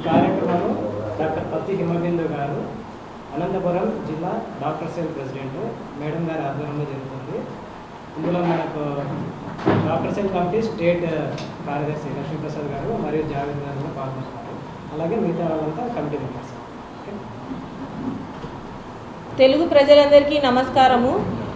కార్యక్రమంలో డాక్టర్ పత్తి హిమబిందు గారు అనంతపురం జిల్లా డాక్టర్ సెల్ ప్రెసిడెంట్ మేడం గారి ఆధ్వర్యంలో జరుగుతుంది ఇందులో మనకు డాక్టర్ సెల్ కమిటీ స్టేట్ కార్యదర్శి లక్ష్మీప్రసాద్ గారు మరియు జావేద్ గారు కూడా పాల్గొంటున్నారు అలాగే మిగతా వాళ్ళంతా కమిటీ మెంబర్స్ ఓకే తెలుగు ప్రజలందరికీ నమస్కారము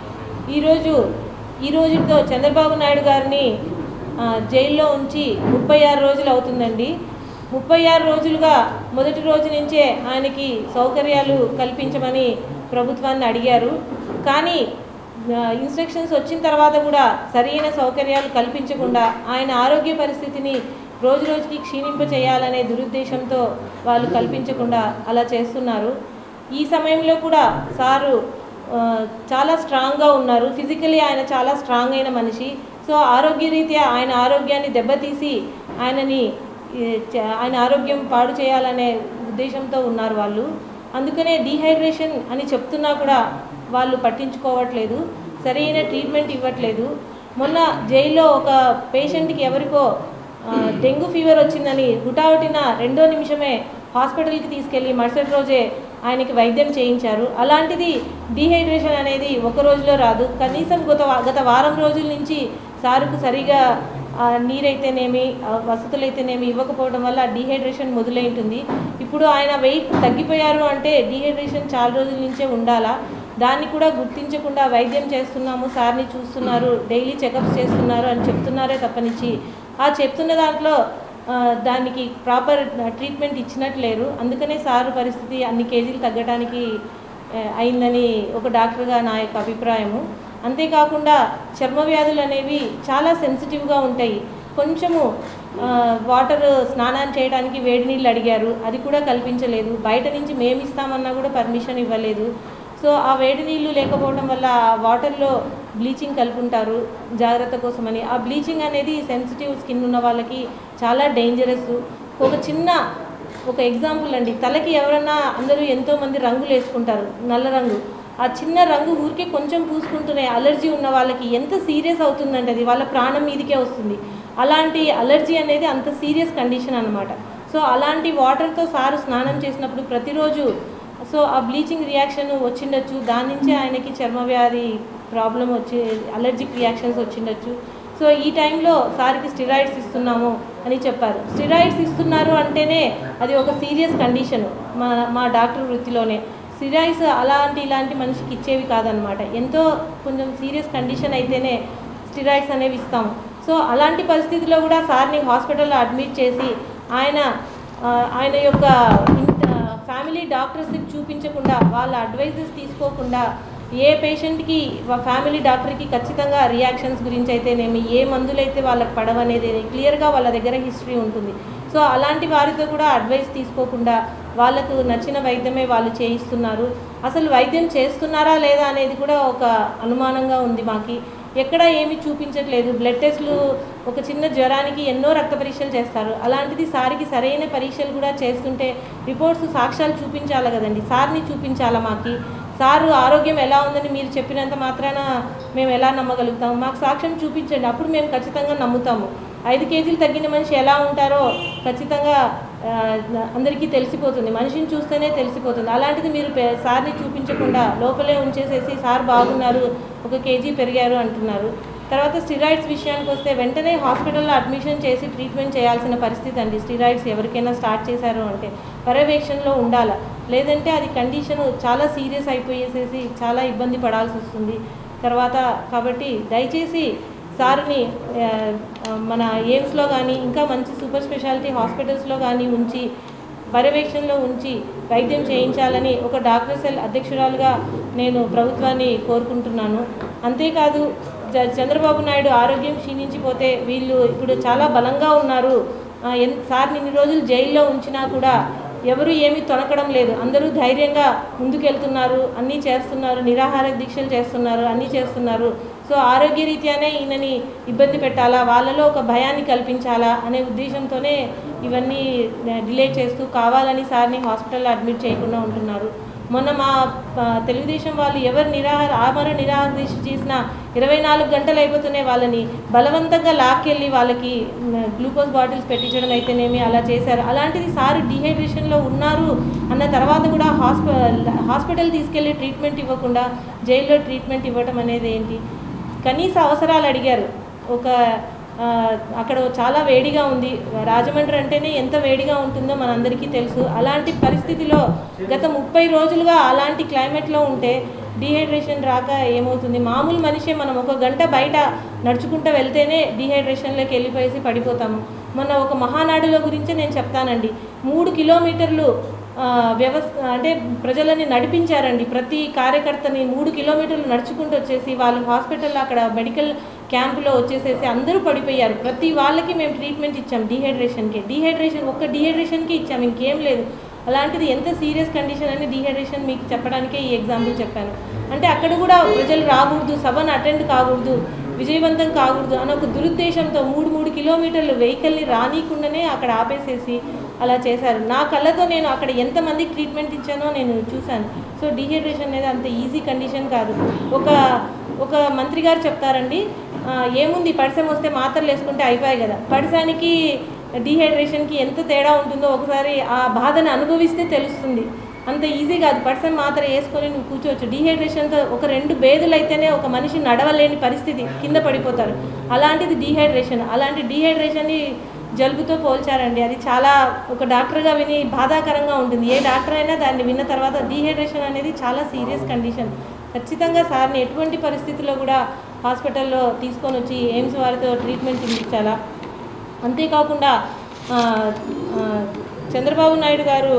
ఈరోజు ఈ రోజుతో చంద్రబాబు నాయుడు గారిని ఆ, జైల్లో ఉంచి ముప్పై ఆరు రోజులు అవుతుందండి ముప్పై ఆరు రోజులుగా మొదటి రోజు నుంచే ఆయనకి సౌకర్యాలు కల్పించమని ప్రభుత్వాన్ని అడిగారు కానీ ఆ, ఇన్స్ట్రక్షన్స్ వచ్చిన తర్వాత కూడా సరైన సౌకర్యాలు కల్పించకుండా ఆయన ఆరోగ్య పరిస్థితిని రోజు రోజుకి క్షీణింప చేయాలనే దురుద్దేశంతో వాళ్ళు కల్పించకుండా అలా చేస్తున్నారు ఈ సమయంలో కూడా సారు ఆ, చాలా స్ట్రాంగ్గా ఉన్నారు ఫిజికలీ ఆయన చాలా స్ట్రాంగ్ అయిన మనిషి సో ఆరోగ్యరీత్యా ఆయన ఆరోగ్యాన్ని దెబ్బతీసి ఆయనని ఈ, చ- ఆయన ఆరోగ్యం పాడు చేయాలనే ఉద్దేశంతో ఉన్నారు వాళ్ళు అందుకనే డీహైడ్రేషన్ అని చెప్తున్నా కూడా వాళ్ళు పట్టించుకోవట్లేదు సరైన ట్రీట్మెంట్ ఇవ్వట్లేదు మొన్న జైల్లో ఒక పేషెంట్కి ఎవరికో ఆ, డెంగ్యూ ఫీవర్ వచ్చిందని హుటాహుటిన రెండో నిమిషమే హాస్పిటల్కి తీసుకెళ్ళి మరుసటి రోజే ఆయనకి వైద్యం చేయించారు అలాంటిది డీహైడ్రేషన్ అనేది ఒక రోజులో రాదు కనీసం గత వా- గత వారం రోజుల నుంచి సారుకు సరిగా ఆ, నీరైతేనేమి ఆ, వసతులైతేనేమి ఇవ్వకపోవడం వల్ల డీహైడ్రేషన్ మొదలైంటుంది ఇప్పుడు ఆయన వెయిట్ తగ్గిపోయారు అంటే డీహైడ్రేషన్ చాలా రోజుల నుంచే ఉండాలా దాన్ని కూడా గుర్తించకుండా వైద్యం చేస్తున్నాము సార్ని చూస్తున్నారు డైలీ చెకప్స్ చేస్తున్నారు అని చెప్తున్నారే తప్పనిచ్చి ఆ చెప్తున్న దాంట్లో ఆ, దానికి ప్రాపర్ ట్రీట్మెంట్ ఇచ్చినట్టు లేరు అందుకనే సారు పరిస్థితి అన్ని కేజీలు తగ్గడానికి ఆ, అయిందని ఒక డాక్టర్గా నా యొక్క అభిప్రాయము అంతేకాకుండా చర్మ వ్యాధులు అనేవి చాలా సెన్సిటివ్గా ఉంటాయి కొంచెము ఆ, వాటర్ స్నానం చేయడానికి వేడి నీళ్ళు అడిగారు అది కూడా కల్పించలేదు బయట నుంచి మేము ఇస్తామన్నా కూడా పర్మిషన్ ఇవ్వలేదు సో ఆ వేడి నీళ్ళు లేకపోవడం వల్ల ఆ వాటర్లో బ్లీచింగ్ కలుపుంటారు జాగ్రత్త కోసమని ఆ బ్లీచింగ్ అనేది సెన్సిటివ్ స్కిన్ ఉన్న వాళ్ళకి చాలా డేంజరస్ ఒక చిన్న ఒక ఎగ్జాంపుల్ అండి తలకి ఎవరన్నా అందరూ ఎంతోమంది రంగులు వేసుకుంటారు నల్ల రంగు ఆ చిన్న రంగు ఊరికే కొంచెం పూసుకుంటూనే అలర్జీ ఉన్న వాళ్ళకి ఎంత సీరియస్ అవుతుందంటే అది వాళ్ళ ప్రాణం మీదకే వస్తుంది అలాంటి అలర్జీ అనేది అంత సీరియస్ కండిషన్ అనమాట సో అలాంటి వాటర్తో సారు స్నానం చేసినప్పుడు ప్రతిరోజు సో ఆ బ్లీచింగ్ రియాక్షన్ వచ్చిండొచ్చు దాని నుంచే ఆయనకి చర్మ వ్యాధి ప్రాబ్లం వచ్చి అలర్జిక్ రియాక్షన్స్ వచ్చిండొచ్చు సో ఈ టైంలో సార్కి స్టిరాయిడ్స్ ఇస్తున్నాము అని చెప్పారు స్టిరాయిడ్స్ ఇస్తున్నారు అంటేనే అది ఒక సీరియస్ కండిషన్ మా మా డాక్టర్ వృత్తిలోనే స్టిరాయిడ్స్ అలాంటి ఇలాంటి మనిషికి ఇచ్చేవి కాదనమాట ఎంతో కొంచెం సీరియస్ కండిషన్ అయితేనే స్టిరాయిడ్స్ అనేవి ఇస్తాము సో అలాంటి పరిస్థితిలో కూడా సార్ని హాస్పిటల్లో అడ్మిట్ చేసి ఆయన ఆ, ఆయన యొక్క ఇంత ఫ్యామిలీ డాక్టర్స్కి చూపించకుండా వాళ్ళ అడ్వైజెస్ తీసుకోకుండా ఏ పేషెంట్కి ఫ్యామిలీ డాక్టర్కి ఖచ్చితంగా రియాక్షన్స్ గురించి అయితేనేమి ఏ మందులైతే వాళ్ళకి పడవనేది క్లియర్గా వాళ్ళ దగ్గర హిస్టరీ ఉంటుంది సో అలాంటి వారితో కూడా అడ్వైస్ తీసుకోకుండా వాళ్ళకు నచ్చిన వైద్యమే వాళ్ళు చేయిస్తున్నారు అసలు వైద్యం చేస్తున్నారా లేదా అనేది కూడా ఒక అనుమానంగా ఉంది మాకి ఎక్కడ ఏమీ చూపించట్లేదు బ్లడ్ టెస్ట్లు ఒక చిన్న జ్వరానికి ఎన్నో రక్త పరీక్షలు చేస్తారు అలాంటిది సార్కి సరైన పరీక్షలు కూడా చేస్తుంటే రిపోర్ట్స్ సాక్ష్యాలు చూపించాలి కదండి సార్ని చూపించాలా మాకి సారు ఆరోగ్యం ఎలా ఉందని మీరు చెప్పినంత మాత్రాన మేము ఎలా నమ్మగలుగుతాము మాకు సాక్ష్యం చూపించండి అప్పుడు మేము ఖచ్చితంగా నమ్ముతాము ఐదు కేజీలు తగ్గిన మనిషి ఎలా ఉంటారో ఖచ్చితంగా ఆ, అందరికీ తెలిసిపోతుంది మనిషిని చూస్తేనే తెలిసిపోతుంది అలాంటిది మీరు పే- సార్ని చూపించకుండా లోపలే ఉంచేసేసి సార్ బాగున్నారు ఒక కేజీ పెరిగారు అంటున్నారు తర్వాత స్టిరాయిడ్స్ విషయానికి వస్తే వెంటనే హాస్పిటల్లో అడ్మిషన్ చేసి ట్రీట్మెంట్ చేయాల్సిన పరిస్థితి అండి స్టిరాయిడ్స్ ఎవరికైనా స్టార్ట్ చేశారు అంటే పర్యవేక్షణలో ఉండాలి లేదంటే అది కండిషన్ చాలా సీరియస్ అయిపోయేసేసి చాలా ఇబ్బంది పడాల్సి వస్తుంది తర్వాత కాబట్టి దయచేసి సార్ని ఆ, ఆ, మన ఎయిమ్స్లో కానీ ఇంకా మంచి సూపర్ స్పెషాలిటీ హాస్పిటల్స్లో కానీ ఉంచి పర్యవేక్షణలో ఉంచి వైద్యం చేయించాలని ఒక డాక్టర్ సెల్ అధ్యక్షురాలుగా నేను ప్రభుత్వాన్ని కోరుకుంటున్నాను అంతేకాదు జ- చంద్రబాబు నాయుడు ఆరోగ్యం క్షీణించిపోతే వీళ్ళు ఇప్పుడు చాలా బలంగా ఉన్నారు ఆ, ఎన్ సార్ని ఇన్ని రోజులు జైల్లో ఉంచినా కూడా ఎవరు ఏమీ తొనకడం లేదు అందరూ ధైర్యంగా ముందుకెళ్తున్నారు అన్నీ చేస్తున్నారు నిరాహార దీక్షలు చేస్తున్నారు అన్నీ చేస్తున్నారు సో ఆరోగ్యరీత్యానే ఈయనని ఇబ్బంది పెట్టాలా వాళ్ళలో ఒక భయాన్ని కల్పించాలా అనే ఉద్దేశంతోనే ఇవన్నీ డిలే చేస్తూ కావాలని సార్ని హాస్పిటల్లో అడ్మిట్ చేయకుండా ఉంటున్నారు మొన్న మా ఆ, తెలుగుదేశం వాళ్ళు ఎవరు నిరాహార ఆమరణ నిరాహార దీక్ష చేసిన ఇరవై నాలుగు గంటలు అయిపోతున్నాయి వాళ్ళని బలవంతంగా లాక్కెళ్ళి వాళ్ళకి మ్, గ్లూకోజ్ బాటిల్స్ పెట్టించడం అయితేనేమి అలా చేశారు అలాంటిది సార్ డిహైడ్రేషన్లో ఉన్నారు అన్న తర్వాత కూడా హాస్ప హాస్పిటల్ తీసుకెళ్ళి ట్రీట్మెంట్ ఇవ్వకుండా జైల్లో ట్రీట్మెంట్ ఇవ్వటం అనేది ఏంటి కనీస అవసరాలు అడిగారు ఒక ఆ, అక్కడ చాలా వేడిగా ఉంది రాజమండ్రి అంటేనే ఎంత వేడిగా ఉంటుందో మనందరికీ తెలుసు అలాంటి పరిస్థితిలో గత ముప్పై రోజులుగా అలాంటి క్లైమేట్లో ఉంటే డీహైడ్రేషన్ రాక ఏమవుతుంది మామూలు మనిషే మనం ఒక గంట బయట నడుచుకుంటూ వెళ్తేనే డీహైడ్రేషన్లోకి వెళ్ళిపోయేసి పడిపోతాము మొన్న ఒక మహానాడులో గురించి నేను చెప్తానండి మూడు కిలోమీటర్లు ఆ, వ్యవస్థ అంటే ప్రజలని నడిపించారండి ప్రతి కార్యకర్తని మూడు కిలోమీటర్లు నడుచుకుంటూ వచ్చేసి వాళ్ళు హాస్పిటల్లో అక్కడ మెడికల్ క్యాంపులో వచ్చేసేసి అందరూ పడిపోయారు ప్రతి వాళ్ళకి మేము ట్రీట్మెంట్ ఇచ్చాం డీహైడ్రేషన్కి డీహైడ్రేషన్ ఒక్క డీహైడ్రేషన్కి ఇచ్చాం ఇంకేం లేదు అలాంటిది ఎంత సీరియస్ కండిషన్ అని డీహైడ్రేషన్ మీకు చెప్పడానికే ఈ ఎగ్జాంపుల్ చెప్పాను అంటే అక్కడ కూడా ప్రజలు రాకూడదు సభను అటెండ్ కాకూడదు విజయవంతం కాకూడదు అని ఒక దురుద్దేశంతో మూడు మూడు కిలోమీటర్లు వెహికల్ని రానీకుండానే అక్కడ ఆపేసేసి అలా చేశారు నా కళ్ళతో నేను అక్కడ ఎంతమందికి ట్రీట్మెంట్ ఇచ్చానో నేను చూశాను సో డీహైడ్రేషన్ అనేది అంత ఈజీ కండిషన్ కాదు ఒక ఒక మంత్రి గారు చెప్తారండి ఆ, ఏముంది పడిసెం వస్తే మాత్రలు వేసుకుంటే అయిపోయాయి కదా పడిసానికి డీహైడ్రేషన్కి ఎంత తేడా ఉంటుందో ఒకసారి ఆ బాధను అనుభవిస్తే తెలుస్తుంది అంత ఈజీ కాదు పర్సన్ మాత్రం వేసుకొని నువ్వు కూర్చోవచ్చు డీహైడ్రేషన్తో ఒక రెండు బేదులు అయితేనే ఒక మనిషి నడవలేని పరిస్థితి కింద పడిపోతారు అలాంటిది డీహైడ్రేషన్ అలాంటి డీహైడ్రేషన్ని జలుబుతో పోల్చారండి అది చాలా ఒక డాక్టర్గా విని బాధాకరంగా ఉంటుంది ఏ డాక్టర్ అయినా దాన్ని విన్న తర్వాత డీహైడ్రేషన్ అనేది చాలా సీరియస్ కండిషన్ ఖచ్చితంగా సార్ని ఎటువంటి పరిస్థితుల్లో కూడా హాస్పిటల్లో తీసుకొని వచ్చి ఎయిమ్స్ వారితో ట్రీట్మెంట్ ఇప్పించాలా అంతేకాకుండా ఆ, ఆ, చంద్రబాబు నాయుడు గారు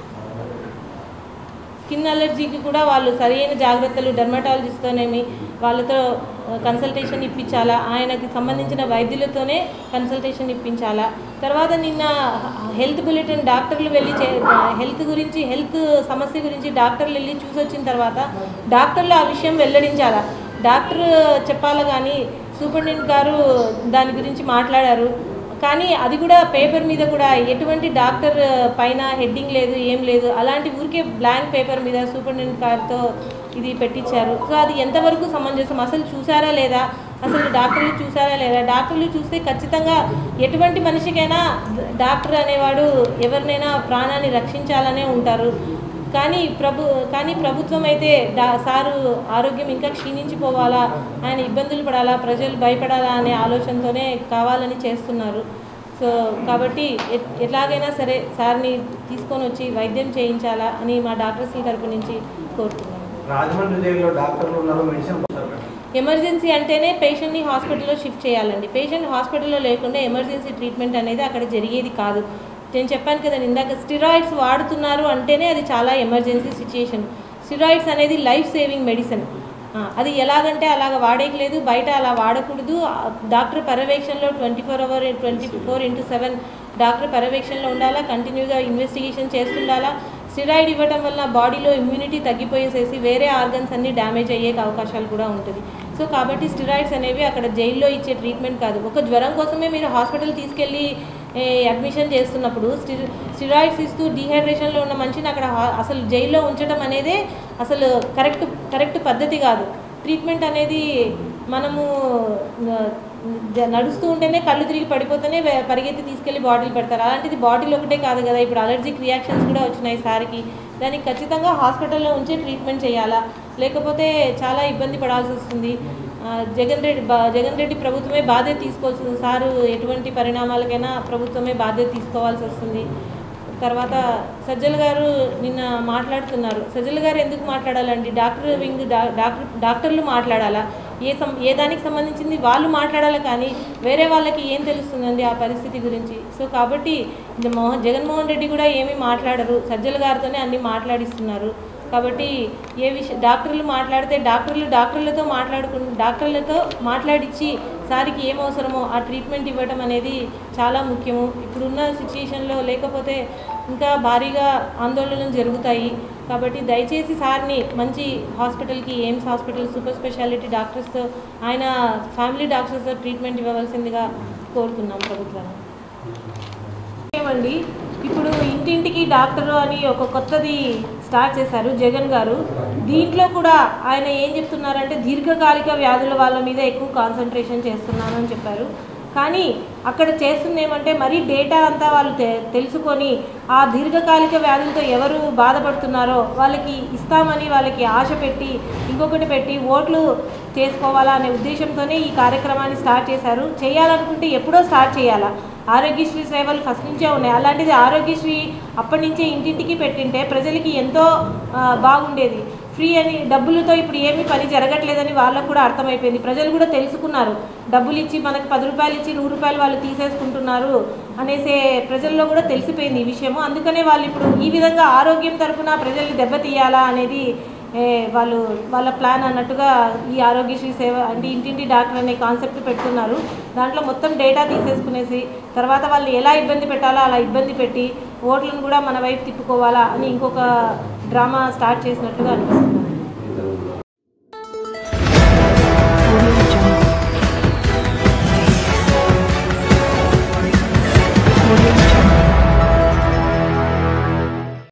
స్కిన్ అలర్జీకి కూడా వాళ్ళు సరైన జాగ్రత్తలు డెర్మటాలజిస్ట్తోనేమి వాళ్ళతో కన్సల్టేషన్ ఇప్పించాలా ఆయనకి సంబంధించిన వైద్యులతోనే కన్సల్టేషన్ ఇప్పించాలా తర్వాత నిన్న హెల్త్ బులెటిన్ డాక్టర్లు వెళ్ళి చే- హెల్త్ గురించి హెల్త్ సమస్య గురించి డాక్టర్లు వెళ్ళి చూసి వచ్చిన తర్వాత డాక్టర్లు ఆ విషయం వెల్లడించాలా డాక్టర్ చెప్పాలా కానీ సూపరింటెండెంట్ గారు దాని గురించి మాట్లాడారు కానీ అది కూడా పేపర్ మీద కూడా ఎటువంటి డాక్టర్ పైన హెడ్డింగ్ లేదు ఏం లేదు అలాంటి ఊరికే బ్లాంక్ పేపర్ మీద సూపరింటెండెంట్ గారితో ఇది పెట్టించారు సో అది ఎంతవరకు సమంజసం అసలు చూసారా లేదా అసలు డాక్టర్లు చూసారా లేదా డాక్టర్లు చూస్తే ఖచ్చితంగా ఎటువంటి మనిషికైనా డాక్టర్ అనేవాడు ఎవరినైనా ప్రాణాన్ని రక్షించాలనే ఉంటారు కానీ ప్రభు కానీ ప్రభుత్వం అయితే డా సారు ఆరోగ్యం ఇంకా క్షీణించిపోవాలా ఆయన ఇబ్బందులు పడాలా ప్రజలు భయపడాలా అనే ఆలోచనతోనే కావాలని చేస్తున్నారు సో కాబట్టి ఎ- ఎట్లాగైనా సరే సార్ని తీసుకొని వచ్చి వైద్యం చేయించాలా అని మా డాక్టర్స్ తరపు నుంచి కోరుతున్నాను రాజమండ్రి జైల్లో డాక్టర్లు ఉన్నారు మెడిసిన్ వస్తారు మేడం. ఎమర్జెన్సీ అంటేనే పేషెంట్ని హాస్పిటల్లో షిఫ్ట్ చేయాలండి పేషెంట్ హాస్పిటల్లో లేకుండా ఎమర్జెన్సీ ట్రీట్మెంట్ అనేది అక్కడ జరిగేది కాదు నేను చెప్పాను కదండి ఇందాక స్టిరాయిడ్స్ వాడుతున్నారు అంటేనే అది చాలా ఎమర్జెన్సీ సిచ్యుయేషన్ స్టిరాయిడ్స్ అనేది లైఫ్ సేవింగ్ మెడిసిన్ అది ఎలాగంటే అలాగ వాడేయలేదు బయట అలా వాడకూడదు ఆ, డాక్టర్ పర్యవేక్షణలో twenty four hour twenty four into seven doctor పర్యవేక్షణలో ఉండాలా కంటిన్యూగా ఇన్వెస్టిగేషన్ చేస్తుండాలా స్టిరాయిడ్ ఇవ్వడం వల్ల బాడీలో ఇమ్యూనిటీ తగ్గిపోయేసేసి వేరే ఆర్గన్స్ అన్ని డ్యామేజ్ అయ్యే అవకాశాలు కూడా ఉంటుంది సో కాబట్టి స్టిరాయిడ్స్ అనేవి అక్కడ జైల్లో ఇచ్చే ట్రీట్మెంట్ కాదు ఒక జ్వరం కోసమే మీరు హాస్పిటల్ తీసుకెళ్ళి ఏ, అడ్మిషన్ చేస్తున్నప్పుడు స్టి స్టిరాయిడ్స్ ఇస్తూ డీహైడ్రేషన్లో ఉన్న మనిషిని అక్కడ హా- అసలు జైల్లో ఉంచడం అనేదే అసలు కరెక్ట్ కరెక్ట్ పద్ధతి కాదు ట్రీట్మెంట్ అనేది మనము ఆ, జ- నడుస్తూ ఉంటేనే కళ్ళు తిరిగి పడిపోతేనే వే- పరిగెత్తి తీసుకెళ్ళి బాటిల్ పెడతారు అలాంటిది బాటిల్ ఒకటే కాదు కదా ఇప్పుడు అలర్జిక్ రియాక్షన్స్ కూడా వచ్చినాయి సార్కి దానికి ఖచ్చితంగా హాస్పిటల్లో ఉంచే ట్రీట్మెంట్ చేయాలా లేకపోతే చాలా ఇబ్బంది పడాల్సి వస్తుంది ఆ, జగన్ రెడ్డి బా- జగన్ రెడ్డి ప్రభుత్వమే బాధ్యత తీసుకోవాల్సింది సారు ఎటువంటి పరిణామాలకైనా ప్రభుత్వమే బాధ్యత తీసుకోవాల్సి వస్తుంది తర్వాత సజ్జల్ గారు నిన్న మాట్లాడుతున్నారు సజ్జల్ గారు ఎందుకు మాట్లాడాలండి డాక్టర్ వింగ్ డా- డాక్టర్ డాక్టర్లు మాట్లాడాలా ఏ సం ఏ దానికి సంబంధించింది వాళ్ళు మాట్లాడాలి కానీ వేరే వాళ్ళకి ఏం తెలుస్తుందండి ఆ పరిస్థితి గురించి సో కాబట్టి ఇది మోహన్ జగన్మోహన్ రెడ్డి కూడా ఏమీ మాట్లాడరు సజ్జల్ గారితోనే అన్ని మాట్లాడిస్తున్నారు కాబట్టి ఏ విషయం డాక్టర్లు మాట్లాడితే డాక్టర్లు డాక్టర్లతో మాట్లాడుకు డాక్టర్లతో మాట్లాడించి సారికి ఏం అవసరమో ఆ ట్రీట్మెంట్ ఇవ్వడం అనేది చాలా ముఖ్యము ఇప్పుడున్న సిచ్యుయేషన్లో లేకపోతే ఇంకా భారీగా ఆందోళనలు జరుగుతాయి కాబట్టి దయచేసి సార్ని మంచి హాస్పిటల్కి ఎయిమ్స్ హాస్పిటల్ సూపర్ స్పెషాలిటీ డాక్టర్స్తో ఆయన ఫ్యామిలీ డాక్టర్స్తో ట్రీట్మెంట్ ఇవ్వవలసిందిగా కోరుతున్నాం ప్రభుత్వాన్ని ఏమండి ఇప్పుడు ఇంటింటికి డాక్టర్ అని ఒక కొత్తది స్టార్ట్ స్టార్ట్ చేశారు జగన్ గారు దీంట్లో కూడా ఆయన ఏం చెప్తున్నారంటే దీర్ఘకాలిక వ్యాధుల వాళ్ళ మీద ఎక్కువ కాన్సన్ట్రేషన్ చేస్తున్నాను అని చెప్పారు కానీ అక్కడ చేస్తుంది ఏమంటే మరీ డేటా అంతా వాళ్ళు తె తెలుసుకొని ఆ దీర్ఘకాలిక వ్యాధులతో ఎవరు బాధపడుతున్నారో వాళ్ళకి ఇస్తామని వాళ్ళకి ఆశ పెట్టి ఇంకొకటి పెట్టి ఓట్లు చేసుకోవాలా అనే ఉద్దేశంతోనే ఈ కార్యక్రమాన్ని స్టార్ట్ చేశారు చేయాలనుకుంటే ఎప్పుడో స్టార్ట్ చేయాలా ఆరోగ్యశ్రీ సేవలు ఫస్ట్ నుంచే ఉన్నాయి అలాంటిది ఆరోగ్యశ్రీ అప్పటి నుంచే ఇంటింటికి పెట్టింటే ప్రజలకి ఎంతో ఆ, బాగుండేది ఫ్రీ అని డబ్బులతో ఇప్పుడు ఏమీ పని జరగట్లేదని వాళ్ళకు కూడా అర్థమైపోయింది ప్రజలు కూడా తెలుసుకున్నారు డబ్బులు ఇచ్చి మనకు పది రూపాయలు ఇచ్చి నూరు రూపాయలు వాళ్ళు తీసేసుకుంటున్నారు అనేసే ప్రజల్లో కూడా తెలిసిపోయింది ఈ విషయము అందుకనే వాళ్ళు ఇప్పుడు ఈ విధంగా ఆరోగ్యం తరపున ప్రజల్ని దెబ్బతీయాలా అనేది ఏ, వాళ్ళు వాళ్ళ ప్లాన్ అన్నట్టుగా ఈ ఆరోగ్యశ్రీ సేవ అంటే ఇంటింటి డాక్టర్ అనే కాన్సెప్ట్ పెడుతున్నారు దాంట్లో మొత్తం డేటా తీసేసుకునేసి తర్వాత వాళ్ళని ఎలా ఇబ్బంది పెట్టాలో అలా ఇబ్బంది పెట్టి ఓట్లను కూడా మన వైపు తిప్పుకోవాలా అని ఇంకొక డ్రామా స్టార్ట్ చేసినట్టుగా అనిపిస్తుంది